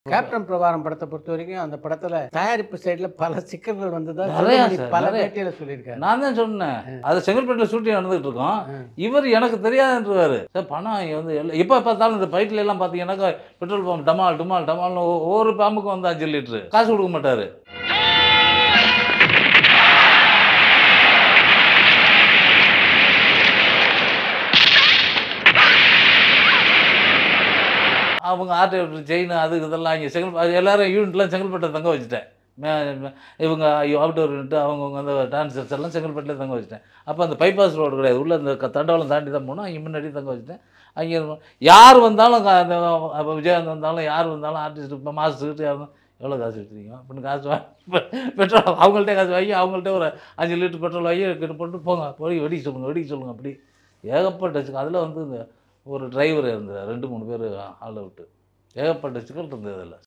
Captain பிரபாரம் படத்தை பொறுத்த வரைக்கும் அந்த படத்துல தயாரிப்பு சைடுல பல சிக்கல்கள் வந்ததா நிறையா செல்வமணி சார், பல நிறைய. பேட்டியில சொல்லியிருக்காரு நான் தான் சொன்னேன் அது செங்கல்பேட்டில் ஷூட்டிங் நடந்துகிட்டு இருக்கோம் ம். இவர் எனக்கு தெரியாதுன்றவாரு சார் பணம் இங்க வந்து எல்லாம் எப்போ பார்த்தாலும் இந்த பைட்டில் எல்லாம் பார்த்தீங்கன்னாக்கா பெட்ரோல் பம்ப் டமால் டமால் டமால்னு ஒ- ஒவ்வொரு பாம்புக்கும் வந்து அஞ்சு லிட்டரு காசு கொடுக்க மாட்டார் அவங்க ஆர்ட் செயின் அது இதெல்லாம் இங்கே செங்கல் அது எல்லாரும் யூனிட்லாம் செங்கல்பட்டை தங்க வச்சுட்டேன் மே- மே- இவங்க அவுட்டோர் யூனிட் அவங்க அந்த டான்சர்ஸ் எல்லாம் செங்கல்பட்டில் தங்க வச்சுட்டேன் அப்போ அந்த பைபாஸ் ரோடு கிடையாது உள்ள இந்த க- தண்டவாளம் தாண்டி தான் போனோம் அங்கே முன்னாடி தங்க வச்சுட்டேன் அங்கே இருக்கும். யார் வந்தாலும் க- அந்த அப்போ விஜயகாந்த் வந்தாலும் யார் வந்தாலும் ஆர்டிஸ்ட் இப்போ மாஸ்டர்கிட்ட யாரும் எவ்வளோ காசு எடுத்துறீங்க அப்படின்னு காசு வாங்கி பெட்ரோல் அவங்கள்ட்ட காசு வாங்கி அவங்கள்ட்ட ஒரு அஞ்சு லிட்டர் பெட்ரோல் வாங்கி கிட்ட போட்டு போங்க போய் வெடிக்க சொல்லுங்க வெடிக்க சொல்லுங்க அப்படி ஏகப்பட்ட அதில் வந்து இந்த ஒரு டிரைவர் இருந்தார் ரெண்டு மூணு பேர் ஆளை விட்டு ஏகப்பட்ட சிக்கல் இருந்தது அதில்